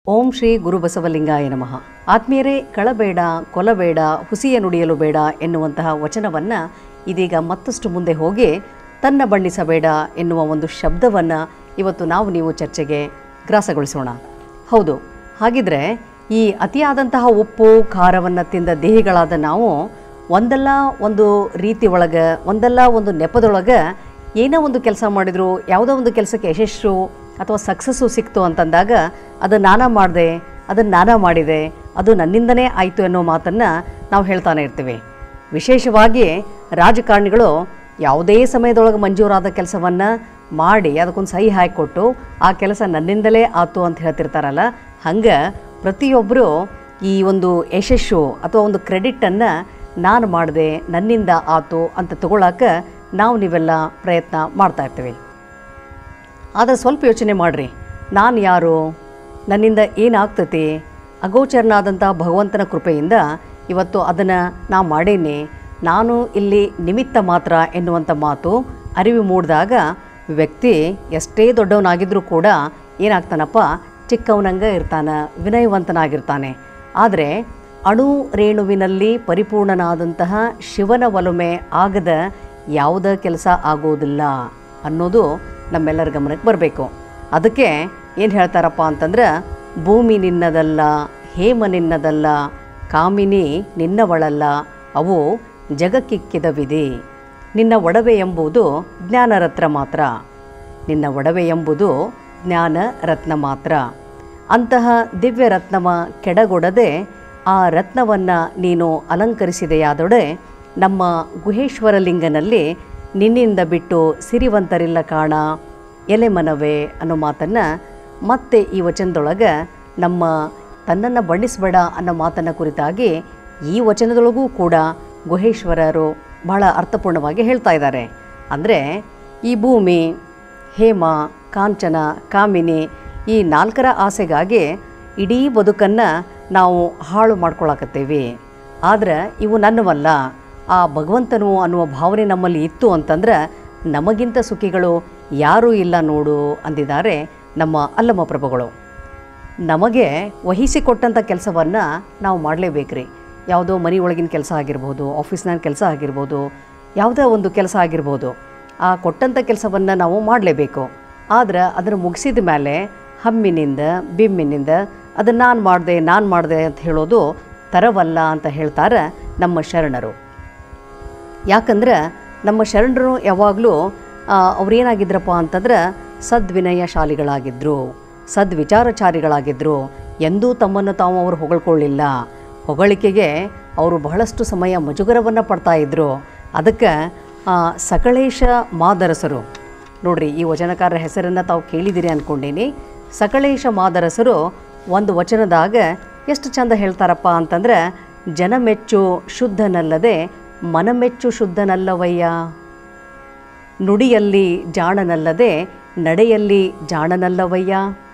ಓಂ ಶ್ರೀ ಗುರು ಬಸವಲಿಂಗಾಯ ನಮಃ ಆತ್ಮೀಯರೇ ಕಳಬೇಡ ಕೊಲಬೇಡ ಹುಸಿಯ ನುಡಿಯಲು ಬೇಡ ಎನ್ನುವಂತಹ ವಚನವನ್ನು ಇದೀಗ ಮತ್ತಷ್ಟು ಮುಂದೆ ಹೋಗಿ ತನ್ನ ಬಣ್ಣಿಸಬೇಡ ಎನ್ನುವ ಒಂದು ಶಬ್ದವನ್ನು ಇವತ್ತು ನಾವು ನೀವು ಚರ್ಚೆಗೆ ಗ್ರಾಸಗೊಳಿಸೋಣ ಹೌದು ಹಾಗಿದ್ರೆ ಈ ಅತಿಯಾದಂತಹ ಉಪ್ಪು ಖಾರವನ್ನು ತಿಂದ ದೇಹಿಗಳಾದ ನಾವು ಒಂದಲ್ಲ ಒಂದು ರೀತಿ ಒಳಗೆ ಒಂದಲ್ಲ ಒಂದು ನೆಪದೊಳಗೆ ಏನೋ ಒಂದು ಕೆಲಸ ಮಾಡಿದ್ರು ಯಾವುದೋ ಒಂದು ಕೆಲಸಕ್ಕೆ ಯಶಸ್ಸು ಅಥವಾ ಸಕ್ಸಸ್ಸು ಸಿಕ್ತು ಅಂತಂದಾಗ ಅದು ನಾನಾ ಮಾಡಿದೆ ಅದನ್ನು ನಾನಾ ಮಾಡಿದೆ ಅದು ನನ್ನಿಂದನೇ ಆಯಿತು ಅನ್ನೋ ಮಾತನ್ನು ನಾವು ಹೇಳ್ತಾನೆ ಇರ್ತೀವಿ ವಿಶೇಷವಾಗಿ ರಾಜಕಾರಣಿಗಳು ಯಾವುದೇ ಸಮಯದೊಳಗೆ ಮಂಜೂರಾದ ಕೆಲಸವನ್ನು ಮಾಡಿ ಅದಕ್ಕೊಂದು ಸಹಿ ಹಾಕಿಕೊಟ್ಟು ಆ ಕೆಲಸ ನನ್ನಿಂದಲೇ ಆತು ಅಂತ ಹೇಳ್ತಿರ್ತಾರಲ್ಲ ಹಂಗೆ ಪ್ರತಿಯೊಬ್ಬರು ಈ ಒಂದು ಯಶಸ್ಸು ಅಥವಾ ಒಂದು ಕ್ರೆಡಿಟನ್ನು ನಾನು ಮಾಡಿದೆ ನನ್ನಿಂದ ಆತು ಅಂತ ತಗೊಳಕ್ಕೆ ನಾವು ನೀವೆಲ್ಲ ಪ್ರಯತ್ನ ಮಾಡ್ತಾ ಇರ್ತೀವಿ ಆದರೆ ಸ್ವಲ್ಪ ಯೋಚನೆ ಮಾಡಿರಿ ನಾನು ಯಾರು ನನ್ನಿಂದ ಏನಾಗ್ತೈತಿ ಅಗೋಚರನಾದಂಥ ಭಗವಂತನ ಕೃಪೆಯಿಂದ ಇವತ್ತು ಅದನ್ನು ನಾ ಮಾಡೇನಿ ನಾನು ಇಲ್ಲಿ ನಿಮಿತ್ತ ಮಾತ್ರ ಎನ್ನುವಂಥ ಮಾತು ಅರಿವು ಮೂಡಿದಾಗ ವ್ಯಕ್ತಿ ಎಷ್ಟೇ ದೊಡ್ಡವನಾಗಿದ್ದರೂ ಕೂಡ ಏನಾಗ್ತಾನಪ್ಪ ಚಿಕ್ಕವನಂಗೆ ಇರ್ತಾನೆ ವಿನಯವಂತನಾಗಿರ್ತಾನೆ ಆದರೆ ಅಣು ರೇಣುವಿನಲ್ಲಿ ಪರಿಪೂರ್ಣನಾದಂತಹ ಶಿವನ ಒಲುಮೆ ಆಗದ ಯಾವುದೇ ಕೆಲಸ ಆಗೋದಿಲ್ಲ ಅನ್ನೋದು ನಮ್ಮೆಲ್ಲರ ಗಮನಕ್ಕೆ ಬರಬೇಕು ಅದಕ್ಕೆ ಏನು ಹೇಳ್ತಾರಪ್ಪ ಅಂತಂದ್ರೆ ಭೂಮಿ ನಿನ್ನದಲ್ಲ ಹೇಮ ನಿನ್ನದಲ್ಲ ಕಾಮಿನಿ ನಿನ್ನವಳಲ್ಲ ಅವು ಜಗಕ್ಕಿಕ್ಕಿದ ವಿಧಿ ನಿನ್ನ ಒಡವೆ ಎಂಬುದು ಜ್ಞಾನರತ್ನ ಮಾತ್ರ ನಿನ್ನ ಒಡವೆ ಎಂಬುದು ಜ್ಞಾನ ರತ್ನ ಮಾತ್ರ ಅಂತಹ ದಿವ್ಯ ರತ್ನವ ಕೆಡಗೊಡದೆ ಆ ರತ್ನವನ್ನು ನೀನು ಅಲಂಕರಿಸಿದೆಯಾದೊಡೆ ನಮ್ಮ ಗುಹೇಶ್ವರ ಲಿಂಗನಲ್ಲಿ ನಿನ್ನಿಂದ ಬಿಟ್ಟು ಸಿರಿವಂತರಿಲ್ಲ ಕಾಣ ಎಲೆ ಮನವೇ ಅನ್ನೋ ಮಾತನ್ನು ಮತ್ತೆ ಈ ವಚನದೊಳಗೆ ನಮ್ಮ ತನ್ನನ್ನು ಬಣ್ಣಿಸಬೇಡ ಅನ್ನೋ ಮಾತನ್ನು ಕುರಿತಾಗಿ ಈ ವಚನದೊಳಗೂ ಕೂಡ ಗುಹೇಶ್ವರರು ಬಹಳ ಅರ್ಥಪೂರ್ಣವಾಗಿ ಹೇಳ್ತಾ ಇದ್ದಾರೆ ಅಂದರೆ ಈ ಭೂಮಿ ಹೇಮ ಕಾಂಚನ ಕಾಮಿನಿ ಈ ನಾಲ್ಕರ ಆಸೆಗಾಗಿ ಇಡೀ ಬದುಕನ್ನು ನಾವು ಹಾಳು ಮಾಡ್ಕೊಳಕತ್ತೇವೆ ಆದರೆ ಇವು ನನ್ನವಲ್ಲ ಆ ಭಗವಂತನು ಅನ್ನುವ ಭಾವನೆ ನಮ್ಮಲ್ಲಿ ಇತ್ತು ಅಂತಂದ್ರೆ ನಮಗಿಂತ ಸುಖಿಗಳು ಯಾರೂ ಇಲ್ಲ ನೋಡು ಅಂದಿದ್ದಾರೆ ನಮ್ಮ ಅಲ್ಲಮ ಪ್ರಭುಗಳು ನಮಗೆ ವಹಿಸಿಕೊಟ್ಟಂಥ ಕೆಲಸವನ್ನು ನಾವು ಮಾಡಲೇಬೇಕ್ರಿ ಯಾವುದೋ ಮನೆ ಒಳಗಿನ ಕೆಲಸ ಆಗಿರ್ಬೋದು ಆಫೀಸ್ನಾಗ ಕೆಲಸ ಆಗಿರ್ಬೋದು ಯಾವುದೋ ಒಂದು ಕೆಲಸ ಆಗಿರ್ಬೋದು ಆ ಕೊಟ್ಟಂಥ ಕೆಲಸವನ್ನು ನಾವು ಮಾಡಲೇಬೇಕು ಆದ್ರೆ ಅದನ್ನು ಮುಗಿಸಿದ ಮೇಲೆ ಹಮ್ಮಿನಿಂದ ಬಿಮ್ಮಿನಿಂದ ಅದನ್ನು ನಾನು ಮಾಡಿದೆ ನಾನು ಮಾಡಿದೆ ಅಂತ ಹೇಳೋದು ತರವಲ್ಲ ಅಂತ ಹೇಳ್ತಾರೆ ನಮ್ಮ ಶರಣರು ಯಾಕಂದ್ರೆ ನಮ್ಮ ಶರಣರು ಯಾವಾಗಲೂ ಅವ್ರೇನಾಗಿದ್ರಪ್ಪ ಅಂತಂದ್ರೆ ಸದ್ವಿನಯಶಾಲಿಗಳಾಗಿದ್ದರು ಸದ್ವಿಚಾರಚಾರಿಗಳಾಗಿದ್ದರು ಎಂದೂ ತಮ್ಮನ್ನು ತಾವು ಅವರು ಹೊಗಳ್ಕೊಳ್ಳಿಲ್ಲ ಹೊಗಳಿಕೆಗೆ ಅವರು ಬಹಳಷ್ಟು ಸಮಯ ಮುಜುಗರವನ್ನು ಪಡ್ತಾ ಇದ್ದರು ಅದಕ್ಕೆ ಆ, ಸಕಳೇಶ ಮಾದರಸರು ನೋಡ್ರಿ ಈ ವಚನಕಾರರ ಹೆಸರನ್ನು ತಾವು ಕೇಳಿದಿರಿ ಅಂದ್ಕೊಂಡೀನಿ ಸಕಳೇಶ ಮಾದರಸರು ಒಂದು ವಚನದಾಗ ಎಷ್ಟು ಚಂದ ಹೇಳ್ತಾರಪ್ಪ ಅಂತಂದ್ರೆ ಜನಮೆಚ್ಚು ಶುದ್ಧನಲ್ಲದೆ ಮನಮೆಚ್ಚು ಶುದ್ಧನಲ್ಲವಯ್ಯ ನುಡಿಯಲ್ಲಿ ಜಾಣನಲ್ಲದೆ ನಡೆಯಲ್ಲಿ ಜಾಣನಲ್ಲವಯ್ಯ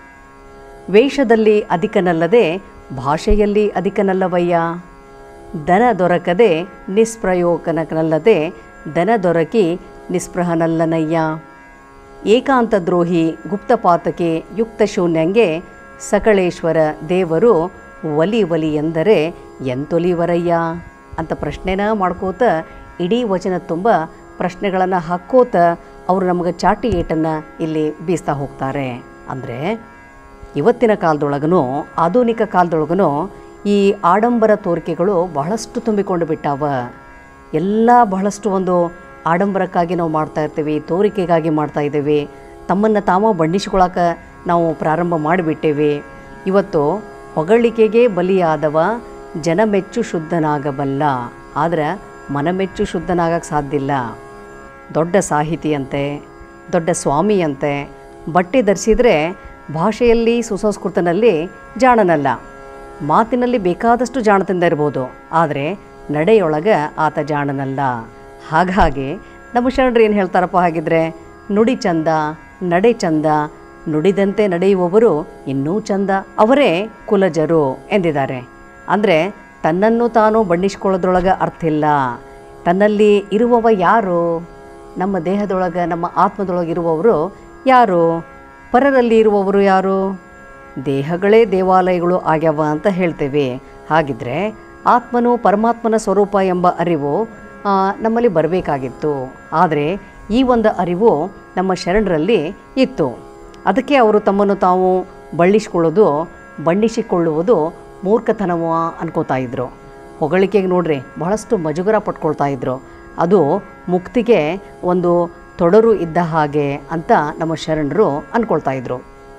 ವೇಷದಲ್ಲಿ ಅಧಿಕನಲ್ಲದೆ ಭಾಷೆಯಲ್ಲಿ ಅಧಿಕನಲ್ಲವಯ್ಯ ದನ ದೊರಕದೆ ನಿಷ್ಪ್ರಯೋಜನಕನಲ್ಲದೆ ದನ ದೊರಕಿ ನಿಸ್ಪೃಹನಲ್ಲನಯ್ಯ ಏಕಾಂತ ದ್ರೋಹಿ ಗುಪ್ತಪಾತಕೆ ಯುಕ್ತ ಶೂನ್ಯಂಗೆ ಸಕಳೇಶ್ವರ ದೇವರು ಒಲಿ ಒಲಿ ಎಂದರೆ ಎಂತೊಲಿವರಯ್ಯ ಅಂತ ಪ್ರಶ್ನೆನ ಮಾಡ್ಕೋತ ಇಡೀ ವಚನ ತುಂಬ ಪ್ರಶ್ನೆಗಳನ್ನು ಹಾಕೋತ ಅವರು ನಮಗೆ ಚಾಟಿ ಏಟನ್ನು ಇಲ್ಲಿ ಬೀಸ್ತಾ ಹೋಗ್ತಾರೆ ಅಂದರೆ ಇವತ್ತಿನ ಕಾಲದೊಳಗೂ ಆಧುನಿಕ ಕಾಲದೊಳಗೂ ಈ ಆಡಂಬರ ತೋರಿಕೆಗಳು ಬಹಳಷ್ಟು ತುಂಬಿಕೊಂಡು ಬಿಟ್ಟಾವ ಎಲ್ಲ ಬಹಳಷ್ಟು ಒಂದು ಆಡಂಬರಕ್ಕಾಗಿ ನಾವು ಮಾಡ್ತಾ ಇರ್ತೀವಿ ತೋರಿಕೆಗಾಗಿ ಮಾಡ್ತಾ ಇದ್ದೇವೆ ತಮ್ಮನ್ನು ತಾವ ಬಣ್ಣಿಸ್ಕೊಳಕ್ಕೆ ನಾವು ಪ್ರಾರಂಭ ಮಾಡಿಬಿಟ್ಟೇವೆ ಇವತ್ತು ಹೊಗಳಿಕೆಗೆ ಬಲಿಯಾದವ ಜನಮೆಚ್ಚು ಶುದ್ಧನಾಗಬಲ್ಲ ಆದರೆ ಮನಮೆಚ್ಚು ಶುದ್ಧನಾಗಕ್ಕೆ ಸಾಧ್ಯ ಇಲ್ಲ ದೊಡ್ಡ ಸಾಹಿತಿಯಂತೆ ದೊಡ್ಡ ಸ್ವಾಮಿಯಂತೆ ಬಟ್ಟೆ ಧರಿಸಿದರೆ ಭಾಷೆಯಲ್ಲಿ ಸುಸಂಸ್ಕೃತನಲ್ಲಿ ಜಾಣನಲ್ಲ ಮಾತಿನಲ್ಲಿ ಬೇಕಾದಷ್ಟು ಜಾಣತಿಂದ ಇರ್ಬೋದು ಆದರೆ ನಡೆಯೊಳಗೆ ಆತ ಜಾಣನಲ್ಲ ಹಾಗಾಗಿ ನಮ್ಮ ಶರಣರು ಏನು ಹೇಳ್ತಾರಪ್ಪ ಹಾಗಿದ್ರೆ ನುಡಿ ಚಂದ ನಡೆ ಚಂದ ನುಡಿದಂತೆ ನಡೆಯುವವರು ಇನ್ನೂ ಚಂದ ಅವರೇ ಕುಲಜರು ಎಂದಿದ್ದಾರೆ ಅಂದರೆ ತನ್ನನ್ನು ತಾನು ಬಣ್ಣಿಸ್ಕೊಳ್ಳೋದ್ರೊಳಗೆ ಅರ್ಥ ಇಲ್ಲ ತನ್ನಲ್ಲಿ ಇರುವವ ಯಾರು ನಮ್ಮ ದೇಹದೊಳಗೆ ನಮ್ಮ ಆತ್ಮದೊಳಗೆ ಇರುವವರು ಯಾರು ಪರರಲ್ಲಿ ಇರುವವರು ಯಾರು ದೇಹಗಳೇ ದೇವಾಲಯಗಳು ಆಗ್ಯಾವ ಅಂತ ಹೇಳ್ತೇವೆ ಹಾಗಿದ್ರೆ ಆತ್ಮನು ಪರಮಾತ್ಮನ ಸ್ವರೂಪ ಎಂಬ ಅರಿವು ಆ, ನಮ್ಮಲ್ಲಿ ಬರಬೇಕಾಗಿತ್ತು ಆದರೆ ಈ ಒಂದು ಅರಿವು ನಮ್ಮ ಶರಣರಲ್ಲಿ ಇತ್ತು ಅದಕ್ಕೆ ಅವರು ತಮ್ಮನ್ನು ತಾವು ಬಳ್ಳಿಸ್ಕೊಳ್ಳೋದು ಬಣ್ಣಿಸಿಕೊಳ್ಳುವುದು ಮೂರ್ಖತನವ ಅನ್ಕೋತಾ ಇದ್ರು ಹೊಗಳಿಕೆಗೆ ನೋಡ್ರಿ ಬಹಳಷ್ಟು ಮಜುಗರ ಪಟ್ಕೊಳ್ತಾ ಇದ್ರು ಅದು ಮುಕ್ತಿಗೆ ಒಂದು ತೊಡರು ಇದ್ದ ಹಾಗೆ ಅಂತ ನಮ್ಮ ಶರಣರು ಅಂದ್ಕೊಳ್ತಾ ಇದ್ರು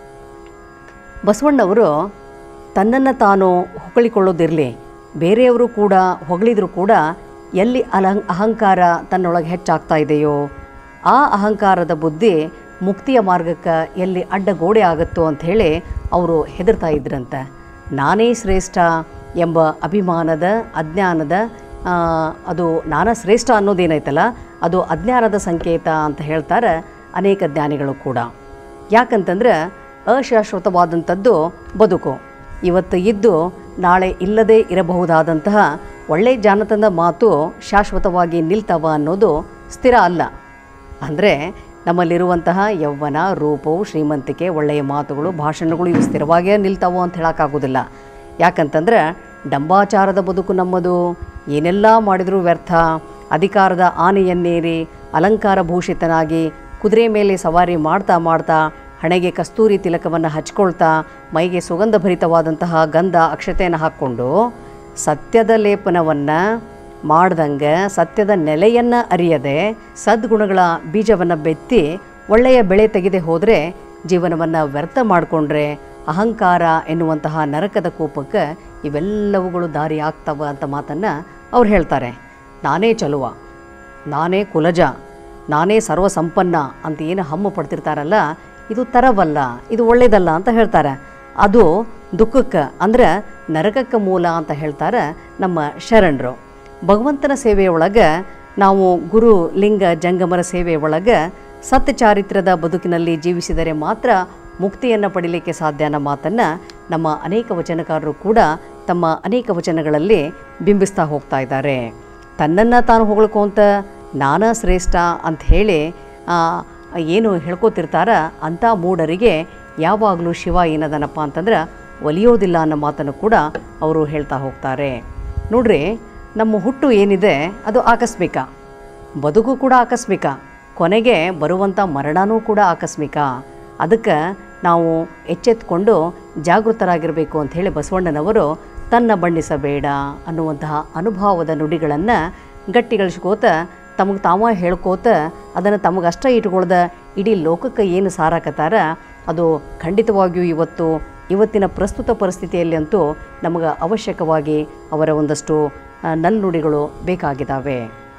ಬಸವಣ್ಣವರು ತನ್ನನ್ನು ತಾನು ಹೊಗಳಿಕೊಳ್ಳೋದಿರಲಿ ಬೇರೆಯವರು ಕೂಡ ಹೊಗಳಿದ್ರು ಕೂಡ ಎಲ್ಲಿ ಅಲಂ ಅಹಂಕಾರ ತನ್ನೊಳಗೆ ಹೆಚ್ಚಾಗ್ತಾ ಇದೆಯೋ ಆ ಅಹಂಕಾರದ ಬುದ್ಧಿ ಮುಕ್ತಿಯ ಮಾರ್ಗಕ್ಕೆ ಎಲ್ಲಿ ಅಡ್ಡಗೋಡೆ ಆಗುತ್ತೋ ಅಂಥೇಳಿ ಅವರು ಹೆದರ್ತಾ ಇದ್ರಂತೆ ನಾನೇ ಶ್ರೇಷ್ಠ ಎಂಬ ಅಭಿಮಾನದ ಅಜ್ಞಾನದ ಆ, ಅದು ನಾನ ಶ್ರೇಷ್ಠ ಅನ್ನೋದೇನೈತಲ್ಲ ಅದು ಅಜ್ಞಾನದ ಸಂಕೇತ ಅಂತ ಹೇಳ್ತಾರೆ ಅನೇಕ ಜ್ಞಾನಿಗಳು ಕೂಡ ಯಾಕಂತಂದ್ರೆ ಅಶಾಶ್ವತವಾದಂಥದ್ದು ಬದುಕು ಇವತ್ತು ಇದ್ದು ನಾಳೆ ಇಲ್ಲದೇ ಇರಬಹುದಾದಂತಹ ಒಳ್ಳೆ ಜಾನತನ ಮಾತು ಶಾಶ್ವತವಾಗಿ ನಿಲ್ತವ ಅನ್ನೋದು ಸ್ಥಿರ ಅಲ್ಲ ಅಂದರೆ ನಮ್ಮಲ್ಲಿರುವಂತಹ ಯೌವನ ರೂಪವು ಶ್ರೀಮಂತಿಕೆ ಒಳ್ಳೆಯ ಮಾತುಗಳು ಭಾಷಣಗಳು ಇವು ಸ್ಥಿರವಾಗಿಯೇ ನಿಲ್ತಾವು ಅಂತ ಹೇಳೋಕ್ಕಾಗೋದಿಲ್ಲ ಯಾಕಂತಂದ್ರೆ ಡಂಬಾಚಾರದ ಬದುಕು ನಮ್ಮದು ಏನೆಲ್ಲ ಮಾಡಿದರೂ ವ್ಯರ್ಥ ಅಧಿಕಾರದ ಆನೆಯನ್ನೇರಿ ಅಲಂಕಾರ ಭೂಷಿತನಾಗಿ ಕುದುರೆ ಮೇಲೆ ಸವಾರಿ ಮಾಡ್ತಾ ಮಾಡ್ತಾ ಹಣೆಗೆ ಕಸ್ತೂರಿ ತಿಲಕವನ್ನು ಹಚ್ಕೊಳ್ತಾ ಮೈಗೆ ಸುಗಂಧ ಭರಿತವಾದಂತಹ ಗಂಧ ಅಕ್ಷತೆಯನ್ನು ಹಾಕ್ಕೊಂಡು ಸತ್ಯದ ಲೇಪನವನ್ನು ಮಾಡ್ದಂಗೆ ಸತ್ಯದ ನೆಲೆಯನ್ನು ಅರಿಯದೆ ಸದ್ಗುಣಗಳ ಬೀಜವನ್ನು ಬೆತ್ತಿ ಒಳ್ಳೆಯ ಬೆಳೆ ತೆಗೆದೆ ಹೋದರೆ ಜೀವನವನ್ನು ವ್ಯರ್ಥ ಮಾಡಿಕೊಂಡ್ರೆ ಅಹಂಕಾರ ಎನ್ನುವಂತಹ ನರಕದ ಕೋಪಕ್ಕೆ ಇವೆಲ್ಲವುಗಳು ದಾರಿ ಆಗ್ತವ ಅಂತ ಮಾತನ್ನು ಅವ್ರು ಹೇಳ್ತಾರೆ ನಾನೇ ಚಲುವ ನಾನೇ ಕುಲಜ ನಾನೇ ಸರ್ವಸಂಪನ್ನ ಅಂತ ಏನು ಹಮ್ಮು ಪಡ್ತಿರ್ತಾರಲ್ಲ ಇದು ತರವಲ್ಲ ಇದು ಒಳ್ಳೇದಲ್ಲ ಅಂತ ಹೇಳ್ತಾರೆ ಅದು ದುಃಖಕ್ಕೆ ಅಂದ್ರೆ ನರಕಕ್ಕೆ ಮೂಲ ಅಂತ ಹೇಳ್ತಾರೆ ನಮ್ಮ ಶರಣರು ಭಗವಂತನ ಸೇವೆಯೊಳಗೆ ನಾವು ಗುರು ಲಿಂಗ ಜಂಗಮರ ಸೇವೆಯೊಳಗೆ ಸತ್ಯ ಚಾರಿತ್ರ್ಯದ ಬದುಕಿನಲ್ಲಿ ಜೀವಿಸಿದರೆ ಮಾತ್ರ ಮುಕ್ತಿಯನ್ನು ಪಡಿಲಿಕ್ಕೆ ಸಾಧ್ಯ ಅನ್ನೋ ಮಾತನ್ನು ನಮ್ಮ ಅನೇಕ ವಚನಕಾರರು ಕೂಡ ತಮ್ಮ ಅನೇಕ ವಚನಗಳಲ್ಲಿ ಬಿಂಬಿಸ್ತಾ ಹೋಗ್ತಾ ಇದ್ದಾರೆ ತನ್ನನ್ನು ತಾನು ಹೊಗಳ್ಕೊಂತ ನಾನಾ ಶ್ರೇಷ್ಠ ಅಂತ ಹೇಳಿ ಆ, ಏನು ಹೇಳ್ಕೊತಿರ್ತಾರ ಅಂಥ ಮೂಢರಿಗೆ ಯಾವಾಗಲೂ ಶಿವ ಏನದನಪ್ಪ ಅಂತಂದ್ರೆ ಒಲಿಯೋದಿಲ್ಲ ಅನ್ನೋ ಮಾತನ್ನು ಕೂಡ ಅವರು ಹೇಳ್ತಾ ಹೋಗ್ತಾರೆ ನೋಡ್ರಿ ನಮ್ಮ ಹುಟ್ಟು ಏನಿದೆ ಅದು ಆಕಸ್ಮಿಕ ಬದುಕು ಕೂಡ ಆಕಸ್ಮಿಕ ಕೊನೆಗೆ ಬರುವಂಥ ಮರಣನೂ ಕೂಡ ಆಕಸ್ಮಿಕ ಅದಕ್ಕೆ ನಾವು ಎಚ್ಚೆತ್ಕೊಂಡು ಜಾಗೃತರಾಗಿರಬೇಕು ಅಂತ ಹೇಳಿ ಬಸವಣ್ಣನವರು ತನ್ನ ಬಣ್ಣಿಸಬೇಡ ಅನ್ನುವಂತಹ ಅನುಭವದ ನುಡಿಗಳನ್ನು ಗಟ್ಟಿಗಳಿಸ್ಕೋತ ತಮಗೆ ತಾವ ಹೇಳ್ಕೋತ ಅದನ್ನು ತಮಗಷ್ಟ ಇಟ್ಕೊಳ್ದ ಇಡೀ ಲೋಕಕ್ಕೆ ಏನು ಸಾರಾಕತ್ತಾರ ಅದು ಖಂಡಿತವಾಗಿಯೂ ಇವತ್ತು ಇವತ್ತಿನ ಪ್ರಸ್ತುತ ಪರಿಸ್ಥಿತಿಯಲ್ಲಿ ಅಂತೂ ನಮಗೆ ಅವಶ್ಯಕವಾಗಿ ಅವರ ಒಂದಷ್ಟು ಆ, ನಲ್ನುಡಿಗಳು ಬೇಕಾಗಿದ್ದಾವೆ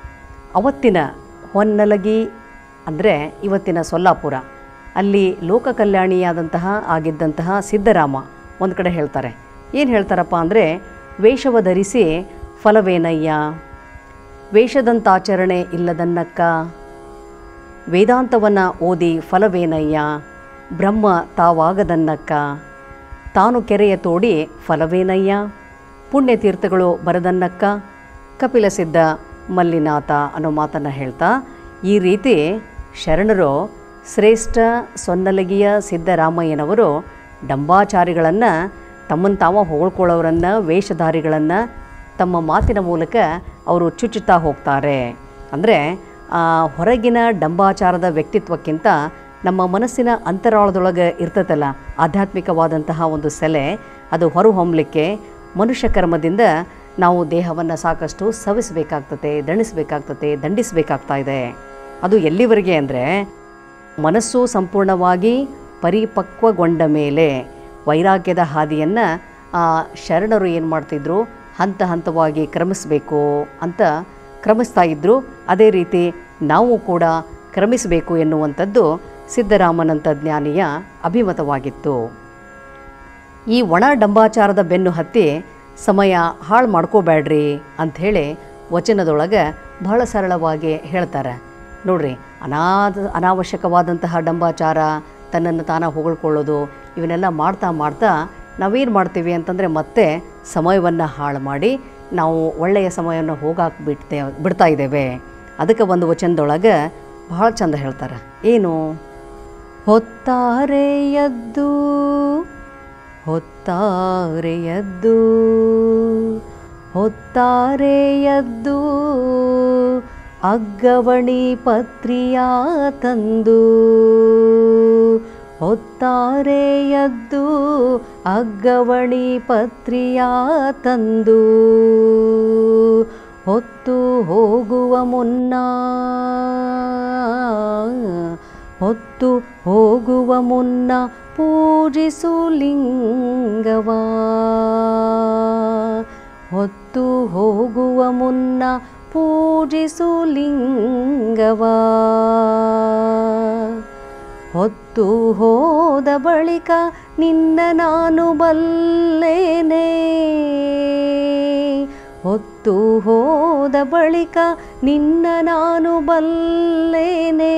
ಅವತ್ತಿನ ಹೊನ್ನಲಗಿ ಅಂದರೆ ಇವತ್ತಿನ ಸೊಲ್ಲಾಪುರ ಅಲ್ಲಿ ಲೋಕ ಕಲ್ಯಾಣಿಯಾದಂತಹ ಆಗಿದ್ದಂತಹ ಸಿದ್ದರಾಮ ಒಂದು ಕಡೆ ಹೇಳ್ತಾರೆ ಏನು ಹೇಳ್ತಾರಪ್ಪ ಅಂದರೆ ವೇಷವ ಧರಿಸಿ ಫಲವೇನಯ್ಯ ವೇಷದಂತಾಚರಣೆ ಇಲ್ಲದನ್ನಕ್ಕ ವೇದಾಂತವನ್ನು ಓದಿ ಫಲವೇನಯ್ಯ ಬ್ರಹ್ಮ ತಾವಾಗದನ್ನಕ್ಕ ತಾನು ಕೆರೆಯ ತೋಡಿ ಫಲವೇನಯ್ಯ ಪುಣ್ಯತೀರ್ಥಗಳು ಬರದನ್ನಕ್ಕ ಕಪಿಲ ಸಿದ್ಧ ಮಲ್ಲಿನಾಥ ಅನ್ನೋ ಮಾತನ್ನು ಹೇಳ್ತಾ ಈ ರೀತಿ ಶರಣರು ಶ್ರೇಷ್ಠ ಸೊನ್ನಲಗಿಯ ಸಿದ್ದರಾಮಯ್ಯನವರು ಡಂಬಾಚಾರಿಗಳನ್ನು ತಮ್ಮನ್ನು ತಾವ ಹೊಗಳ್ಕೊಳ್ಳೋರನ್ನು ವೇಷಧಾರಿಗಳನ್ನು ತಮ್ಮ ಮಾತಿನ ಮೂಲಕ ಅವರು ಚುಚ್ಚುತ್ತಾ ಹೋಗ್ತಾರೆ ಅಂದರೆ ಹೊರಗಿನ ಡಂಬಾಚಾರದ ವ್ಯಕ್ತಿತ್ವಕ್ಕಿಂತ ನಮ್ಮ ಮನಸ್ಸಿನ ಅಂತರಾಳದೊಳಗೆ ಇರ್ತದಲ್ಲ ಆಧ್ಯಾತ್ಮಿಕವಾದಂತಹ ಒಂದು ಸೆಲೆ ಅದು ಹೊರಹೊಮ್ಮಲಿಕ್ಕೆ ಮನುಷ್ಯ ಕರ್ಮದಿಂದ ನಾವು ದೇಹವನ್ನು ಸಾಕಷ್ಟು ಸವಿಸಬೇಕಾಗ್ತದೆ ದಣಿಸಬೇಕಾಗ್ತದೆ ದಂಡಿಸಬೇಕಾಗ್ತಾ ಇದೆ ಅದು ಎಲ್ಲಿವರೆಗೆ ಅಂದರೆ ಮನಸ್ಸು ಸಂಪೂರ್ಣವಾಗಿ ಪರಿಪಕ್ವಗೊಂಡ ಮೇಲೆ ವೈರಾಗ್ಯದ ಹಾದಿಯನ್ನು ಶರಣರು ಏನು ಮಾಡ್ತಿದ್ರು ಹಂತ ಹಂತವಾಗಿ ಕ್ರಮಿಸಬೇಕು ಅಂತ ಕ್ರಮಿಸ್ತಾ ಇದ್ದರು ಅದೇ ರೀತಿ ನಾವು ಕೂಡ ಕ್ರಮಿಸಬೇಕು ಎನ್ನುವಂಥದ್ದು ಸಿದ್ದರಾಮನಂಥ ಜ್ಞಾನಿಯ ಅಭಿಮತವಾಗಿತ್ತು ಈ ಒಣ ಡಂಬಾಚಾರದ ಬೆನ್ನು ಹತ್ತಿ ಸಮಯ ಹಾಳು ಮಾಡ್ಕೋಬೇಡ್ರಿ ಅಂಥೇಳಿ ವಚನದೊಳಗೆ ಬಹಳ ಸರಳವಾಗಿ ಹೇಳ್ತಾರೆ ನೋಡ್ರಿ ಅನಾದ ಅನಾವಶ್ಯಕವಾದಂತಹ ಡಂಬಾಚಾರ ತನ್ನನ್ನು ತಾನ ಹೊಗಳ್ಕೊಳ್ಳೋದು ಇವನ್ನೆಲ್ಲ ಮಾಡ್ತಾ ಮಾಡ್ತಾ ನಾವೇನು ಮಾಡ್ತೀವಿ ಅಂತಂದರೆ ಮತ್ತೆ ಸಮಯವನ್ನು ಹಾಳು ಮಾಡಿ ನಾವು ಒಳ್ಳೆಯ ಸಮಯವನ್ನು ಹೋಗಾಕ್ ಬಿಡ್ತೇ ಬಿಡ್ತಾ ಇದ್ದೇವೆ ಅದಕ್ಕೆ ಒಂದು ವಚನದೊಳಗೆ ಬಹಳ ಚಂದ ಹೇಳ್ತಾರೆ ಏನು ಹೊತ್ತಾರೆ ಎದ್ದು ಹೊತ್ತಾರೆ ಎದ್ದು ಹೊತ್ತಾರೆ ಎದ್ದು ಅಗ್ಗವಣಿ ಪತ್ರಿಯ ತಂದು ಹೊತ್ತಾರೆ ಎದ್ದು ಅಗ್ಗವಣಿ ಪತ್ರಿಯ ತಂದು ಹೊತ್ತು ಹೋಗುವ ಮುನ್ನ ಹೊತ್ತು ಹೋಗುವ ಮುನ್ನ ಪೂಜಿಸು ಲಿಂಗವ ಹೊತ್ತು ಹೋಗುವ ಮುನ್ನ ಪೂಜಿಸು ಲಿಂಗವ ಹೊತ್ತು ಹೋದ ಬಳಿಕ ನಿನ್ನ ನಾನು ಬಲ್ಲೇನೆ ಹೊತ್ತು ಹೋದ ಬಳಿಕ ನಿನ್ನ ನಾನು ಬಲ್ಲೇನೆ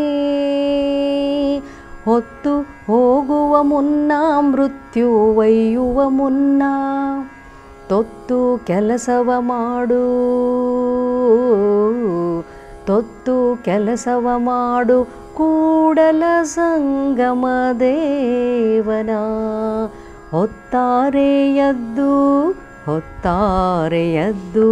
ಹೊತ್ತು ಹೋಗುವ ಮುನ್ನ ಮೃತ್ಯು ಒಯ್ಯುವ ಮುನ್ನ ತೊತ್ತು ಕೆಲಸವ ಮಾಡು ತೊತ್ತು ಕೆಲಸವ ಮಾಡು ಕೂಡಲ ಸಂಗಮ ದೇವನ ಹೊತ್ತಾರೆ ಎದ್ದು ಹೊತ್ತಾರೆ ಎದ್ದು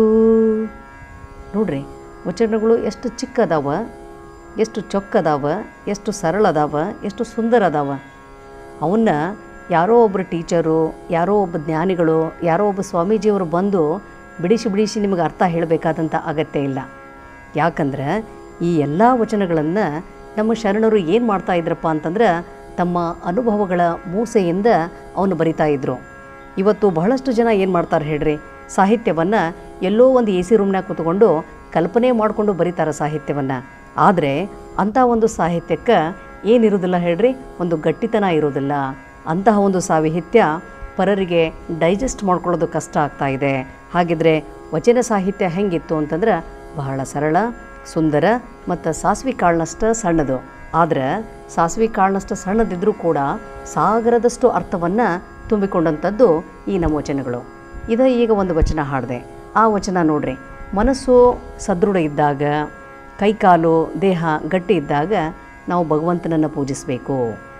ನೋಡ್ರಿ ವಚನಗಳು ಎಷ್ಟು ಚಿಕ್ಕದಾವ ಎಷ್ಟು ಚೊಕ್ಕದಾವ ಎಷ್ಟು ಸರಳದಾವ ಎಷ್ಟು ಸುಂದರ ಅದಾವ ಅವನ್ನ ಯಾರೋ ಒಬ್ಬರು ಟೀಚರು ಯಾರೋ ಒಬ್ಬ ಜ್ಞಾನಿಗಳು ಯಾರೋ ಒಬ್ಬ ಸ್ವಾಮೀಜಿಯವರು ಬಂದು ಬಿಡಿಸಿ ಬಿಡಿಸಿ ನಿಮಗೆ ಅರ್ಥ ಹೇಳಬೇಕಾದಂಥ ಅಗತ್ಯ ಇಲ್ಲ ಯಾಕಂದ್ರೆ ಈ ಎಲ್ಲ ವಚನಗಳನ್ನು ನಮ್ಮ ಶರಣರು ಏನು ಮಾಡ್ತಾ ಇದ್ರಪ್ಪ ಅಂತಂದ್ರೆ ತಮ್ಮ ಅನುಭವಗಳ ಮೂಸೆಯಿಂದ ಅವನು ಬರಿತಾ ಇದ್ರು ಇವತ್ತು ಬಹಳಷ್ಟು ಜನ ಏನು ಮಾಡ್ತಾರೆ ಹೇಳ್ರಿ ಸಾಹಿತ್ಯವನ್ನು ಎಲ್ಲೋ ಒಂದು ಎ ಸಿ ರೂಮ್ನಾಗ ಕೂತ್ಕೊಂಡು ಕಲ್ಪನೆ ಮಾಡಿಕೊಂಡು ಬರೀತಾರೆ ಸಾಹಿತ್ಯವನ್ನು ಆದರೆ ಅಂಥ ಒಂದು ಸಾಹಿತ್ಯಕ್ಕೆ ಏನಿರೋದಿಲ್ಲ ಹೇಳ್ರಿ ಒಂದು ಗಟ್ಟಿತನ ಇರೋದಿಲ್ಲ ಅಂತಹ ಒಂದು ಸಾಹಿತ್ಯ ಪರರಿಗೆ ಡೈಜೆಸ್ಟ್ ಮಾಡ್ಕೊಳ್ಳೋದು ಕಷ್ಟ ಆಗ್ತಾ ಇದೆ ಹಾಗಿದ್ರೆ ವಚನ ಸಾಹಿತ್ಯ ಹೆಂಗಿತ್ತು ಅಂತಂದ್ರೆ ಬಹಳ ಸರಳ ಸುಂದರ ಮತ್ತು ಸಾಸ್ವಿ ಕಾಳಿನಷ್ಟು ಸಣ್ಣದು ಆದರೆ ಸಾಸ್ವಿ ಕಾಳಿನಷ್ಟು ಸಣ್ಣದಿದ್ದರೂ ಕೂಡ ಸಾಗರದಷ್ಟು ಅರ್ಥವನ್ನು ತುಂಬಿಕೊಂಡಂಥದ್ದು ಈ ನಮ್ಮ ವಚನಗಳು ಇದು ಈಗ ಒಂದು ವಚನ ಹಾಡಿದೆ ಆ ವಚನ ನೋಡ್ರಿ ಮನಸ್ಸು ಸದೃಢ ಇದ್ದಾಗ ಕೈಕಾಲು ದೇಹ ಗಟ್ಟಿ ಇದ್ದಾಗ ನಾವು ಭಗವಂತನನ್ನು ಪೂಜಿಸಬೇಕು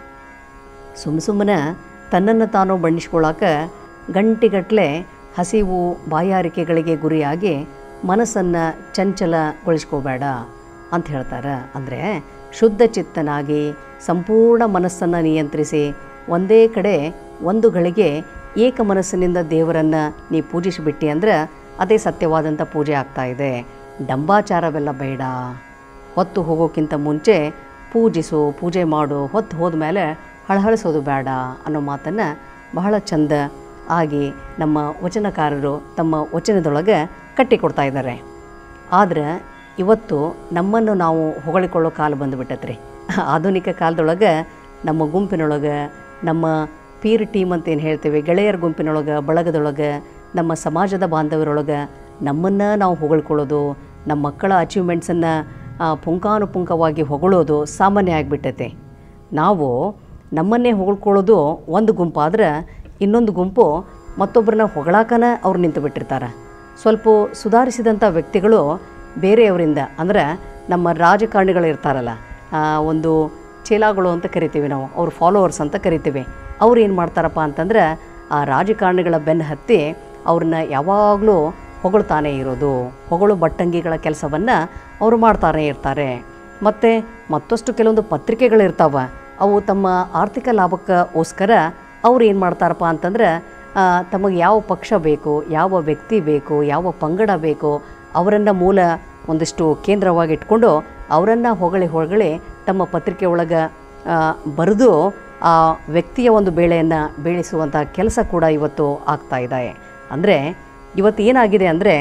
ಸುಮ್ಮ ಸುಮ್ಮನೆ ತನ್ನನ್ನು ತಾನು ಬಣ್ಣಿಸ್ಕೊಳ್ಳಾಕ ಗಂಟೆಗಟ್ಟಲೆ ಹಸಿವು ಬಾಯಾರಿಕೆಗಳಿಗೆ ಗುರಿಯಾಗಿ ಮನಸ್ಸನ್ನು ಚಂಚಲಗೊಳಿಸ್ಕೋಬೇಡ ಅಂತ ಹೇಳ್ತಾರೆ ಅಂದರೆ ಶುದ್ಧ ಚಿತ್ತನಾಗಿ ಸಂಪೂರ್ಣ ಮನಸ್ಸನ್ನು ನಿಯಂತ್ರಿಸಿ ಒಂದೇ ಕಡೆ ಒಂದು ಗಳಿಗೆ ಏಕ ಮನಸ್ಸಿನಿಂದ ದೇವರನ್ನು ನೀ ಪೂಜಿಸಿಬಿಟ್ಟಿ ಅಂದ್ರೆ ಅದೇ ಸತ್ಯವಾದಂಥ ಪೂಜೆ ಆಗ್ತಾ ಇದೆ ಡಂಬಾಚಾರವೆಲ್ಲ ಬೇಡ ಹೊತ್ತು ಹೋಗೋಕ್ಕಿಂತ ಮುಂಚೆ ಪೂಜಿಸು ಪೂಜೆ ಮಾಡು ಹೊತ್ತು ಹೋದ್ಮೇಲೆ ಹಳಹಳಿಸೋದು ಬೇಡ ಅನ್ನೋ ಮಾತನ್ನು ಬಹಳ ಚಂದ ಆಗಿ ನಮ್ಮ ವಚನಕಾರರು ತಮ್ಮ ವಚನದೊಳಗೆ ಕಟ್ಟಿಕೊಡ್ತಾ ಇದ್ದಾರೆ ಆದರೆ ಇವತ್ತು ನಮ್ಮನ್ನು ನಾವು ಹೊಗಳಿಕೊಳ್ಳೋ ಕಾಲ ಬಂದುಬಿಟ್ಟತ್ರಿ ಆಧುನಿಕ ಕಾಲದೊಳಗೆ ನಮ್ಮ ಗುಂಪಿನೊಳಗೆ ನಮ್ಮ ಪೀರ್ ಟೀಮ್ ಅಂತ ಏನು ಹೇಳ್ತೇವೆ ಗೆಳೆಯರ ಗುಂಪಿನೊಳಗೆ ಬಳಗದೊಳಗೆ ನಮ್ಮ ಸಮಾಜದ ಬಾಂಧವರೊಳಗೆ ನಮ್ಮನ್ನು ನಾವು ಹೊಗಳ್ಕೊಳ್ಳೋದು ನಮ್ಮ ಮಕ್ಕಳ ಅಚೀವ್ಮೆಂಟ್ಸನ್ನು ಪುಂಖಾನುಪುಂಖವಾಗಿ ಹೊಗಳೋದು ಸಾಮಾನ್ಯ ಆಗಿಬಿಟ್ಟೈತೆ ನಾವು ನಮ್ಮನ್ನೇ ಹೊಗಳ್ಕೊಳ್ಳೋದು ಒಂದು ಗುಂಪಾದ್ರೆ ಇನ್ನೊಂದು ಗುಂಪು ಮತ್ತೊಬ್ಬರನ್ನ ಹೊಗಳಾಕನ ಅವ್ರು ನಿಂತು ಬಿಟ್ಟಿರ್ತಾರೆ ಸ್ವಲ್ಪ ಸುಧಾರಿಸಿದಂಥ ವ್ಯಕ್ತಿಗಳು ಬೇರೆಯವರಿಂದ ಅಂದ್ರೆ ನಮ್ಮ ರಾಜಕಾರಣಿಗಳು ಇರ್ತಾರಲ್ಲ ಆ, ಒಂದು ಚೇಲಾಗಳು ಅಂತ ಕರಿತೀವಿ ನಾವು ಅವ್ರ ಫಾಲೋವರ್ಸ್ ಅಂತ ಕರಿತೀವಿ ಅವ್ರು ಏನು ಮಾಡ್ತಾರಪ್ಪ ಅಂತಂದ್ರೆ ಆ ರಾಜಕಾರಣಿಗಳ ಬೆನ್ನು ಹತ್ತಿ ಅವ್ರನ್ನ ಯಾವಾಗಲೂ ಹೊಗಳ್ತಾನೆ ಇರೋದು ಹೊಗಳು ಬಟ್ಟಂಗಿಗಳ ಕೆಲಸವನ್ನು ಅವರು ಮಾಡ್ತಾನೆ ಇರ್ತಾರೆ ಮತ್ತು ಮತ್ತಷ್ಟು ಕೆಲವೊಂದು ಪತ್ರಿಕೆಗಳಿರ್ತಾವ ಅವು ತಮ್ಮ ಆರ್ಥಿಕ ಲಾಭಕ್ಕೋಸ್ಕರ ಅವ್ರು ಏನು ಮಾಡ್ತಾರಪ್ಪ ಅಂತಂದ್ರೆ ಆ, ತಮಗೆ ಯಾವ ಪಕ್ಷ ಬೇಕು ಯಾವ ವ್ಯಕ್ತಿ ಬೇಕು ಯಾವ ಪಂಗಡ ಬೇಕು ಅವರನ್ನು ಮೂಲ ಒಂದಿಷ್ಟು ಕೇಂದ್ರವಾಗಿ ಇಟ್ಕೊಂಡು ಅವರನ್ನು ಹೊಗಳಿ ಹೊಗಳಿ ತಮ್ಮ ಪತ್ರಿಕೆ ಒಳಗೆ ಬರೆದು ಆ ವ್ಯಕ್ತಿಯ ಒಂದು ಬೇಳೆಯನ್ನು ಬೇಳಿಸುವಂಥ ಕೆಲಸ ಕೂಡ ಇವತ್ತು ಆಗ್ತಾ ಇದೆ ಅಂದರೆ ಇವತ್ತು ಏನಾಗಿದೆ ಅಂದರೆ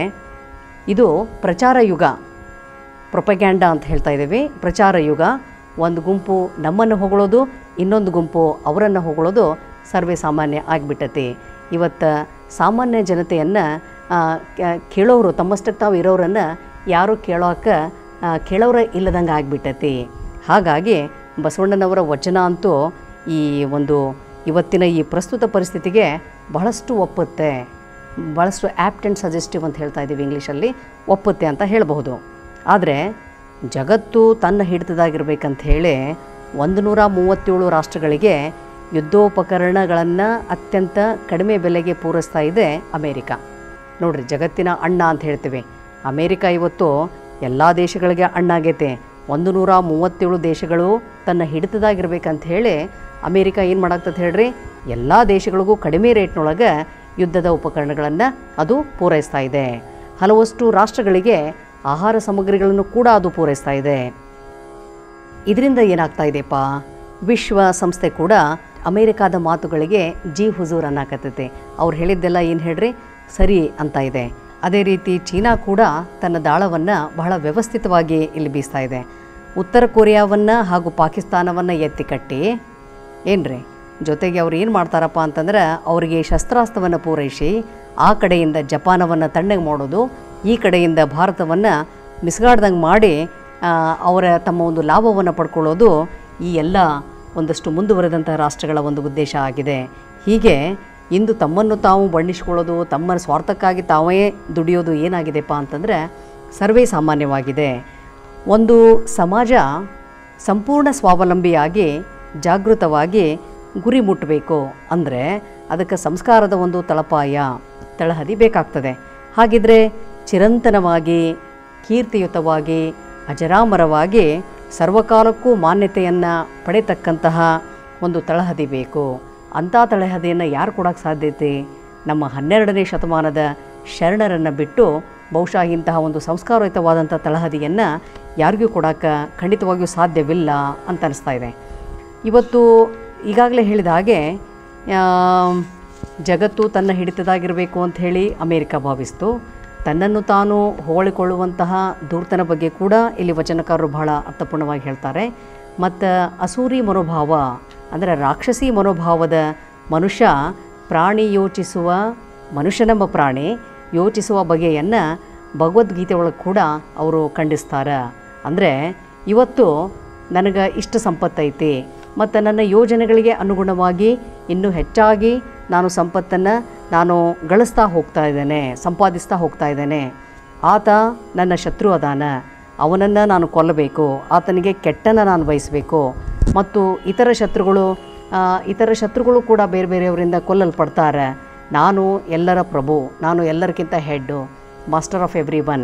ಇದು ಪ್ರಚಾರ ಯುಗ ಪ್ರೊಪಗ್ಯಾಂಡ ಅಂತ ಹೇಳ್ತಾ ಇದ್ದೀವಿ ಪ್ರಚಾರ ಯುಗ ಒಂದು ಗುಂಪು ನಮ್ಮನ್ನು ಹೊಗಳೋದು ಇನ್ನೊಂದು ಗುಂಪು ಅವರನ್ನು ಹೊಗಳೋದು ಸರ್ವೇ ಸಾಮಾನ್ಯ ಆಗಿಬಿಟ್ಟತಿ ಇವತ್ತು ಸಾಮಾನ್ಯ ಜನತೆಯನ್ನು ಕೇಳೋರು ತಮ್ಮಷ್ಟಕ್ಕೆ ತಾವು ಇರೋರನ್ನು ಯಾರೂ ಕೇಳೋಕೆ ಕೇಳೋರ ಇಲ್ಲದಂಗೆ ಆಗಿಬಿಟ್ಟತಿ ಹಾಗಾಗಿ ಬಸವಣ್ಣನವರ ವಚನ ಅಂತೂ ಈ ಒಂದು ಇವತ್ತಿನ ಈ ಪ್ರಸ್ತುತ ಪರಿಸ್ಥಿತಿಗೆ ಬಹಳಷ್ಟು ಒಪ್ಪುತ್ತೆ ಭಾಳಷ್ಟು ಆ್ಯಪ್ಟ್ ಆ್ಯಂಡ್ ಸಜೆಸ್ಟಿವ್ ಅಂತ ಹೇಳ್ತಾ ಇದ್ದೀವಿ ಇಂಗ್ಲೀಷಲ್ಲಿ ಒಪ್ಪುತ್ತೆ ಅಂತ ಹೇಳಬಹುದು ಆದರೆ ಜಗತ್ತು ತನ್ನ ಹಿಡಿತದಾಗಿರ್ಬೇಕಂತ ಹೇಳಿ ಒಂದು ನೂರ ಮೂವತ್ತೇಳು ರಾಷ್ಟ್ರಗಳಿಗೆ ಯುದ್ಧೋಪಕರಣಗಳನ್ನು ಅತ್ಯಂತ ಕಡಿಮೆ ಬೆಲೆಗೆ ಪೂರೈಸ್ತಾ ಇದೆ ಅಮೇರಿಕ ನೋಡ್ರಿ ಜಗತ್ತಿನ ಅಣ್ಣ ಅಂತ ಹೇಳ್ತೀವಿ ಅಮೇರಿಕ ಇವತ್ತು ಎಲ್ಲ ದೇಶಗಳಿಗೆ ಅಣ್ಣಾಗೈತೆ ಒಂದು ನೂರ ಮೂವತ್ತೇಳು ದೇಶಗಳು ತನ್ನ ಹಿಡಿತದಾಗಿರ್ಬೇಕಂತ ಹೇಳಿ ಅಮೇರಿಕ ಏನು ಮಾಡಾಕ್ತದೆ ಹೇಳ್ರಿ ಎಲ್ಲ ದೇಶಗಳಿಗೂ ಕಡಿಮೆ ರೇಟ್ನೊಳಗೆ ಯುದ್ಧದ ಉಪಕರಣಗಳನ್ನು ಅದು ಪೂರೈಸ್ತಾ ಇದೆ ಹಲವಷ್ಟು ರಾಷ್ಟ್ರಗಳಿಗೆ ಆಹಾರ ಸಾಮಗ್ರಿಗಳನ್ನು ಕೂಡ ಅದು ಪೂರೈಸ್ತಾ ಇದೆ ಇದರಿಂದ ಏನಾಗ್ತಾ ಇದೆಪ್ಪ ವಿಶ್ವ ಸಂಸ್ಥೆ ಕೂಡ ಅಮೇರಿಕಾದ ಮಾತುಗಳಿಗೆ ಜಿ ಹುಜೂರ್ ಅನ್ನಕತ್ತೈತೆ ಅವ್ರು ಹೇಳಿದ್ದೆಲ್ಲ ಏನು ಹೇಳ್ರಿ ಸರಿ ಅಂತ ಇದೆ ಅದೇ ರೀತಿ ಚೀನಾ ಕೂಡ ತನ್ನ ದಾಳವನ್ನು ಬಹಳ ವ್ಯವಸ್ಥಿತವಾಗಿ ಇಲ್ಲಿ ಬೀಸ್ತಾ ಇದೆ ಉತ್ತರ ಕೊರಿಯಾವನ್ನು ಹಾಗೂ ಪಾಕಿಸ್ತಾನವನ್ನು ಎತ್ತಿ ಕಟ್ಟಿ ಏನ್ರಿ ಜೊತೆಗೆ ಅವ್ರು ಏನು ಮಾಡ್ತಾರಪ್ಪ ಅಂತಂದ್ರೆ ಅವರಿಗೆ ಶಸ್ತ್ರಾಸ್ತ್ರವನ್ನು ಪೂರೈಸಿ ಆ ಕಡೆಯಿಂದ ಜಪಾನವನ್ನು ತಣ್ಣಗೆ ಮಾಡೋದು ಈ ಕಡೆಯಿಂದ ಭಾರತವನ್ನು ಮಿಸ್ಗಾಡ್ದಂಗೆ ಮಾಡಿ ಆ, ಅವರ ತಮ್ಮ ಒಂದು ಲಾಭವನ್ನು ಪಡ್ಕೊಳ್ಳೋದು ಈ ಎಲ್ಲ ಒಂದಷ್ಟು ಮುಂದುವರೆದಂಥ ರಾಷ್ಟ್ರಗಳ ಒಂದು ಉದ್ದೇಶ ಆಗಿದೆ ಹೀಗೆ ಇಂದು ತಮ್ಮನ್ನು ತಾವು ಬಣ್ಣಿಸ್ಕೊಳ್ಳೋದು ತಮ್ಮ ಸ್ವಾರ್ಥಕ್ಕಾಗಿ ತಾವೇ ದುಡಿಯೋದು ಏನಾಗಿದೆಪ್ಪ ಅಂತಂದರೆ ಸರ್ವೇ ಸಾಮಾನ್ಯವಾಗಿದೆ ಒಂದು ಸಮಾಜ ಸಂಪೂರ್ಣ ಸ್ವಾವಲಂಬಿಯಾಗಿ ಜಾಗೃತವಾಗಿ ಗುರಿ ಮುಟ್ಟಬೇಕು ಅಂದರೆ ಅದಕ್ಕೆ ಸಂಸ್ಕಾರದ ಒಂದು ತಳಪಾಯ ತಳಹದಿ ಬೇಕಾಗ್ತದೆ ಹಾಗಿದ್ರೆ ಚಿರಂತನವಾಗಿ ಕೀರ್ತಿಯುತವಾಗಿ ಅಜರಾಮರವಾಗಿ ಸರ್ವಕಾಲಕ್ಕೂ ಮಾನ್ಯತೆಯನ್ನು ಪಡೆತಕ್ಕಂತಹ ಒಂದು ತಳಹದಿ ಬೇಕು ಅಂಥ ತಳಹದಿಯನ್ನು ಯಾರು ಕೊಡೋಕ್ಕೆ ಸಾಧ್ಯತೆ ನಮ್ಮ ಹನ್ನೆರಡನೇ ಶತಮಾನದ ಶರಣರನ್ನು ಬಿಟ್ಟು ಬಹುಶಃ ಇಂತಹ ಒಂದು ಸಂಸ್ಕಾರಯುತವಾದಂಥ ತಳಹದಿಯನ್ನು ಯಾರಿಗೂ ಕೊಡೋಕ್ಕೆ ಖಂಡಿತವಾಗಿಯೂ ಸಾಧ್ಯವಿಲ್ಲ ಅಂತ ಅನಿಸ್ತಾ ಇದೆ ಇವತ್ತು ಈಗಾಗಲೇ ಹೇಳಿದ ಹಾಗೆ ಆ, ಜಗತ್ತು ತನ್ನ ಹಿಡಿತದಾಗಿರಬೇಕು ಅಂತ ಹೇಳಿ ಅಮೇರಿಕ ಭಾವಿಸ್ತು ತನ್ನನ್ನು ತಾನು ಹೊಗಳಿಕೊಳ್ಳುವಂತಹ ಧೂರ್ತನ ಬಗ್ಗೆ ಕೂಡ ಇಲ್ಲಿ ವಚನಕಾರರು ಬಹಳ ಅರ್ಥಪೂರ್ಣವಾಗಿ ಹೇಳ್ತಾರೆ ಮತ್ತು ಅಸೂರಿ ಮನೋಭಾವ ಅಂದರೆ ರಾಕ್ಷಸಿ ಮನೋಭಾವದ ಮನುಷ್ಯ ಪ್ರಾಣಿ ಯೋಚಿಸುವ ಮನುಷ್ಯನೆಂಬ ಪ್ರಾಣಿ ಯೋಚಿಸುವ ಬಗೆಯನ್ನು ಭಗವದ್ಗೀತೆ ಒಳಗೆ ಕೂಡ ಅವರು ಖಂಡಿಸ್ತಾರೆ ಅಂದರೆ ಇವತ್ತು ನನಗೆ ಇಷ್ಟು ಸಂಪತ್ತೈತಿ ಮತ್ತು ನನ್ನ ಯೋಜನೆಗಳಿಗೆ ಅನುಗುಣವಾಗಿ ಇನ್ನೂ ಹೆಚ್ಚಾಗಿ ನಾನು ಸಂಪತ್ತನ್ನು ನಾನು ಗಳಿಸ್ತಾ ಹೋಗ್ತಾ ಇದ್ದೇನೆ ಸಂಪಾದಿಸ್ತಾ ಹೋಗ್ತಾ ಇದ್ದೇನೆ ಆತ ನನ್ನ ಶತ್ರು ಅದಾನ ಅವನನ್ನು ನಾನು ಕೊಲ್ಲಬೇಕು ಆತನಿಗೆ ಕೆಟ್ಟನ್ನು ನಾನು ಬಯಸಬೇಕು ಮತ್ತು ಇತರ ಶತ್ರುಗಳು ಆ, ಇತರ ಶತ್ರುಗಳು ಕೂಡ ಬೇರೆ ಬೇರೆಯವರಿಂದ ಕೊಲ್ಲಲ್ಪಡ್ತಾರೆ ನಾನು ಎಲ್ಲರ ಪ್ರಭು ನಾನು ಎಲ್ಲರಿಗಿಂತ head master of every one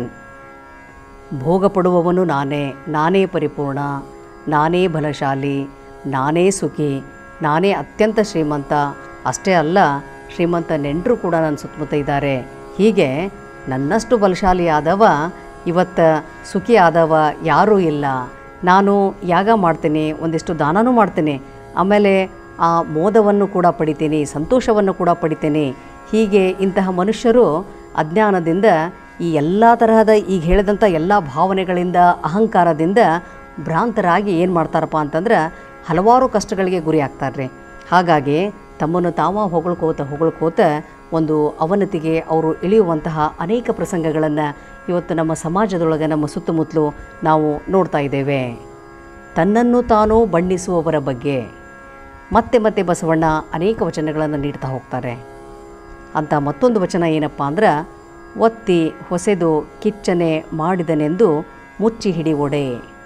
ಭೋಗ ಪಡುವವನು ನಾನೇ ನಾನೇ ಪರಿಪೂರ್ಣ ನಾನೇ ಬಲಶಾಲಿ ನಾನೇ ಸುಖಿ ನಾನೇ ಅತ್ಯಂತ ಶ್ರೀಮಂತ ಅಷ್ಟೇ ಅಲ್ಲ ಶ್ರೀಮಂತ ನೆಂಟರು ಕೂಡ ನನ್ನ ಸುತ್ತಮುತ್ತ ಇದ್ದಾರೆ ಹೀಗೆ ನನ್ನಷ್ಟು ಬಲಶಾಲಿ ಆದವ ಇವತ್ತು ಸುಖಿ ಆದವ ಯಾರೂ ಇಲ್ಲ ನಾನು ಯಾಗ ಮಾಡ್ತೀನಿ ಒಂದಿಷ್ಟು ದಾನನೂ ಮಾಡ್ತೀನಿ ಆಮೇಲೆ ಆ ಮೋದವನ್ನು ಕೂಡ ಪಡಿತೀನಿ ಸಂತೋಷವನ್ನು ಕೂಡ ಪಡಿತೀನಿ ಹೀಗೆ ಇಂತಹ ಮನುಷ್ಯರು ಅಜ್ಞಾನದಿಂದ ಈ ಎಲ್ಲ ತರಹದ ಈಗ ಹೇಳಿದಂಥ ಎಲ್ಲ ಭಾವನೆಗಳಿಂದ ಅಹಂಕಾರದಿಂದ ಭ್ರಾಂತರಾಗಿ ಏನು ಮಾಡ್ತಾರಪ್ಪ ಅಂತಂದ್ರೆ ಹಲವಾರು ಕಷ್ಟಗಳಿಗೆ ಗುರಿ ಆಗ್ತಾರೆ ಹಾಗಾಗಿ ತಮ್ಮನ್ನು ತಾವ ಹೊಗಳ್ಕೋತ ಹೊಗಳ್ಕೋತ ಒಂದು ಅವನತಿಗೆ ಅವರು ಇಳಿಯುವಂತಹ ಅನೇಕ ಪ್ರಸಂಗಗಳನ್ನು ಇವತ್ತು ನಮ್ಮ ಸಮಾಜದೊಳಗೆ ನಮ್ಮ ಸುತ್ತಮುತ್ತಲು ನಾವು ನೋಡ್ತಾ ಇದ್ದೇವೆ ತನ್ನನ್ನು ತಾನು ಬಣ್ಣಿಸುವವರ ಬಗ್ಗೆ ಮತ್ತೆ ಮತ್ತೆ ಬಸವಣ್ಣ ಅನೇಕ ವಚನಗಳನ್ನು ನೀಡ್ತಾ ಹೋಗ್ತಾರೆ ಅಂತ ಮತ್ತೊಂದು ವಚನ ಏನಪ್ಪ ಅಂದ್ರೆ ಒತ್ತಿ ಹೊಸೆದು ಕಿಚ್ಚನೆ ಮಾಡಿದನೆಂದು ಮುಚ್ಚಿ ಹಿಡಿವೊಡೆ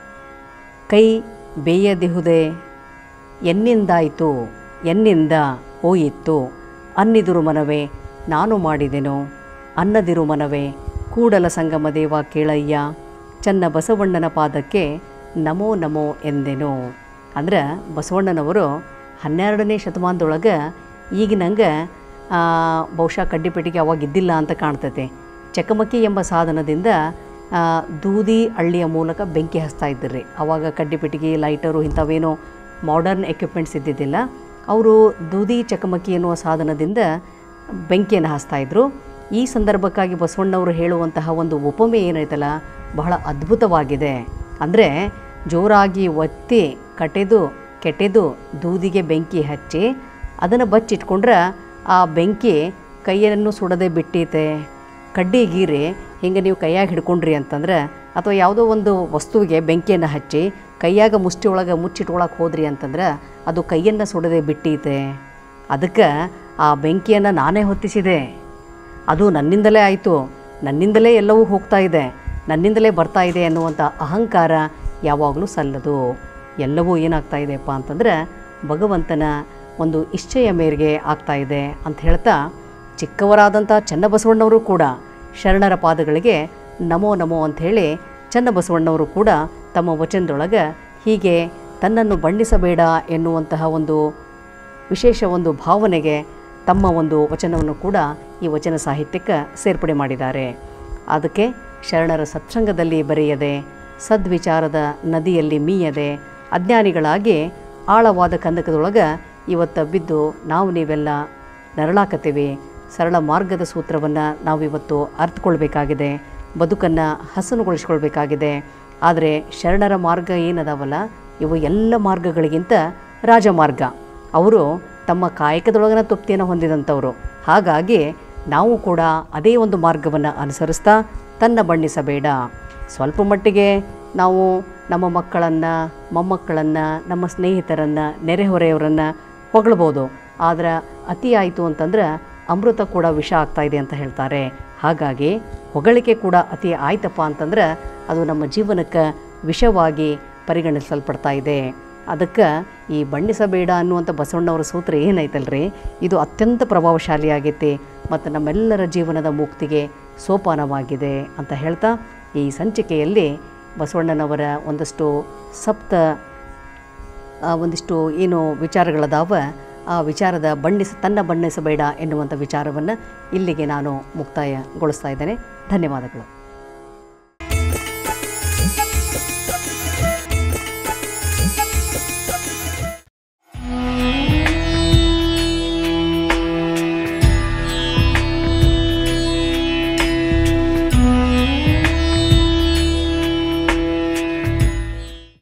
ಕೈ ಬೇಯದಿಹುದೆ ಎನ್ನಿಂದಾಯಿತು ಎನ್ನಿಂದ ಹೋಯಿತ್ತು ಅನ್ನಿದುರು ಮನವೇ ನಾನು ಮಾಡಿದೆನು ಅನ್ನದಿರು ಮನವೇ ಕೂಡಲ ಸಂಗಮ ದೇವ ಕೇಳಯ್ಯ ಚನ್ನ ಬಸವಣ್ಣನ ಪಾದಕ್ಕೆ ನಮೋ ನಮೋ ಎಂದೆನು ಅಂದ್ರೆ ಬಸವಣ್ಣನವರು ಹನ್ನೆರಡನೇ ಶತಮಾನದೊಳಗೆ ಈಗಿನಂಗೆ ಆ, ಬಹುಶಃ ಕಡ್ಡಿಪೆಟ್ಟಿಗೆ ಅವಾಗ ಇದ್ದಿಲ್ಲ ಅಂತ ಕಾಣ್ತೈತೆ ಚಕಮಕಿ ಎಂಬ ಸಾಧನದಿಂದ ಆ, ದೂದಿ ಹಳ್ಳಿಯ ಮೂಲಕ ಬೆಂಕಿ ಹಚ್ತಾ ಇದ್ದಿರ್ರಿ ಅವಾಗ ಕಡ್ಡಿಪೆಟ್ಟಿಗೆ ಲೈಟರು ಇಂಥವೇನೋ ಮಾಡರ್ನ್ ಎಕ್ವಿಪ್ಮೆಂಟ್ಸ್ ಇದ್ದಿದ್ದಿಲ್ಲ ಅವರು ದೂದಿ ಚಕಮಕಿ ಎನ್ನುವ ಸಾಧನದಿಂದ ಬೆಂಕಿಯನ್ನು ಹಚ್ತಾ ಇದ್ರು ಈ ಸಂದರ್ಭಕ್ಕಾಗಿ ಬಸವಣ್ಣವರು ಹೇಳುವಂತಹ ಒಂದು ಉಪಮೆ ಏನೈತಲ್ಲ ಬಹಳ ಅದ್ಭುತವಾಗಿದೆ ಅಂದರೆ ಜೋರಾಗಿ ಒತ್ತಿ ಕಟೆದು ಕೆಟೆದು ದೂದಿಗೆ ಬೆಂಕಿ ಹಚ್ಚಿ ಅದನ್ನು ಬಚ್ಚಿಟ್ಕೊಂಡ್ರೆ ಆ ಬೆಂಕಿ ಕೈಯನ್ನು ಸುಡದೆ ಬಿಟ್ಟೈತೆ ಕಡ್ಡಿ ಗೀರಿ ಹಿಂಗೆ ನೀವು ಕೈಯಾಗ ಹಿಡ್ಕೊಂಡ್ರಿ ಅಂತಂದ್ರೆ ಅಥವಾ ಯಾವುದೋ ಒಂದು ವಸ್ತುವಿಗೆ ಬೆಂಕಿಯನ್ನು ಹಚ್ಚಿ ಕೈಯಾಗ ಮುಷ್ಟಿ ಒಳಗೆ ಮುಚ್ಚಿಟ್ಕೊಳಕ್ಕೆ ಹೋದ್ರಿ ಅಂತಂದ್ರೆ ಅದು ಕೈಯನ್ನು ಸುಡದೆ ಬಿಟ್ಟೈತೆ ಅದಕ್ಕೆ ಆ ಬೆಂಕಿಯನ್ನು ನಾನೇ ಹೊತ್ತಿಸಿದೆ ಅದು ನನ್ನಿಂದಲೇ ಆಯಿತು ನನ್ನಿಂದಲೇ ಎಲ್ಲವೂ ಹೋಗ್ತಾ ಇದೆ ನನ್ನಿಂದಲೇ ಬರ್ತಾ ಇದೆ ಅನ್ನುವಂಥ ಅಹಂಕಾರ ಯಾವಾಗಲೂ ಸಲ್ಲದು ಎಲ್ಲವೂ ಏನಾಗ್ತಾ ಇದೆಯಪ್ಪ ಅಂತಂದ್ರೆ ಭಗವಂತನ ಒಂದು ಇಚ್ಛೆಯ ಮೇರೆಗೆ ಆಗ್ತಾ ಇದೆ ಅಂತ ಹೇಳ್ತಾ ಚಿಕ್ಕವರಾದಂಥ ಚನ್ನಬಸವಣ್ಣವರು ಕೂಡ ಶರಣರ ಪಾದಗಳಿಗೆ ನಮೋ ನಮೋ ಅಂಥೇಳಿ ಚನ್ನಬಸವಣ್ಣವರು ಕೂಡ ತಮ್ಮ ವಚನದೊಳಗೆ ಹೀಗೆ ತನ್ನನ್ನು ಬಣ್ಣಿಸಬೇಡ ಎನ್ನುವಂತಹ ಒಂದು ವಿಶೇಷ ಒಂದು ಭಾವನೆಗೆ ತಮ್ಮ ಒಂದು ವಚನವನ್ನು ಕೂಡ ಈ ವಚನ ಸಾಹಿತ್ಯಕ್ಕೆ ಸೇರ್ಪಡೆ ಮಾಡಿದ್ದಾರೆ ಅದಕ್ಕೆ ಶರಣರ ಸತ್ಸಂಗದಲ್ಲಿ ಬರೆಯದೆ ಸದ್ವಿಚಾರದ ನದಿಯಲ್ಲಿ ಮೀಯದೆ ಅಜ್ಞಾನಿಗಳಾಗಿ ಆಳವಾದ ಕಂದಕದೊಳಗೆ ಇವತ್ತು ಬಿದ್ದು ನಾವು ನೀವೆಲ್ಲ ನರಳಾಕತ್ತೀವಿ ಸರಳ ಮಾರ್ಗದ ಸೂತ್ರವನ್ನು ನಾವಿವತ್ತು ಅರ್ಥಕೊಳ್ಬೇಕಾಗಿದೆ ಬದುಕನ್ನು ಹಸನುಗೊಳಿಸ್ಕೊಳ್ಬೇಕಾಗಿದೆ ಆದರೆ ಶರಣರ ಮಾರ್ಗ ಏನದಾವಲ್ಲ ಇವು ಎಲ್ಲ ಮಾರ್ಗಗಳಿಗಿಂತ ರಾಜಮಾರ್ಗ ಅವರು ತಮ್ಮ ಕಾಯಕದೊಳಗಿನ ತೃಪ್ತಿಯನ್ನು ಹೊಂದಿದಂಥವರು ಹಾಗಾಗಿ ನಾವು ಕೂಡ ಅದೇ ಒಂದು ಮಾರ್ಗವನ್ನು ಅನುಸರಿಸ್ತಾ ತನ್ನ ಬಣ್ಣಿಸಬೇಡ ಸ್ವಲ್ಪ ಮಟ್ಟಿಗೆ ನಾವು ನಮ್ಮ ಮಕ್ಕಳನ್ನು ಮೊಮ್ಮಕ್ಕಳನ್ನು ನಮ್ಮ ಸ್ನೇಹಿತರನ್ನು ನೆರೆಹೊರೆಯವರನ್ನು ಹೊಗಳ್ಬೋದು ಆದರೆ ಅತಿ ಆಯಿತು ಅಂತಂದ್ರೆ ಅಮೃತ ಕೂಡ ವಿಷ ಆಗ್ತಾ ಇದೆ ಅಂತ ಹೇಳ್ತಾರೆ ಹಾಗಾಗಿ ಹೊಗಳಿಕೆ ಕೂಡ ಅತಿ ಆಯ್ತಪ್ಪ ಅಂತಂದ್ರೆ ಅದು ನಮ್ಮ ಜೀವನಕ್ಕೆ ವಿಷವಾಗಿ ಪರಿಗಣಿಸಲ್ಪಡ್ತಾ ಇದೆ ಅದಕ್ಕೆ ಈ ಬಣ್ಣಿಸಬೇಡ ಅನ್ನುವಂಥ ಬಸವಣ್ಣವರ ಸೂತ್ರ ಏನೈತಲ್ರಿ ಇದು ಅತ್ಯಂತ ಪ್ರಭಾವಶಾಲಿ ಆಗೈತಿ ಮತ್ತು ನಮ್ಮೆಲ್ಲರ ಜೀವನದ ಮುಕ್ತಿಗೆ ಸೋಪಾನವಾಗಿದೆ ಅಂತ ಹೇಳ್ತಾ ಈ ಸಂಚಿಕೆಯಲ್ಲಿ ಬಸವಣ್ಣನವರ ಒಂದಷ್ಟು ಸಪ್ತ ಆ, ಒಂದಿಷ್ಟು ಏನು ವಿಚಾರಗಳದಾವ ಆ ವಿಚಾರದ ಬಣ್ಣಿಸ ತನ್ನ ಬಣ್ಣಿಸಬೇಡ ಎನ್ನುವಂಥ ವಿಚಾರವನ್ನು ಇಲ್ಲಿಗೆ ನಾನು ಮುಕ್ತಾಯಗೊಳಿಸ್ತಾ ಇದ್ದೇನೆ ಧನ್ಯವಾದಗಳು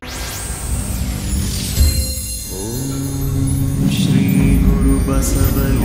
श्रीगुरुबसवलिङ्गाय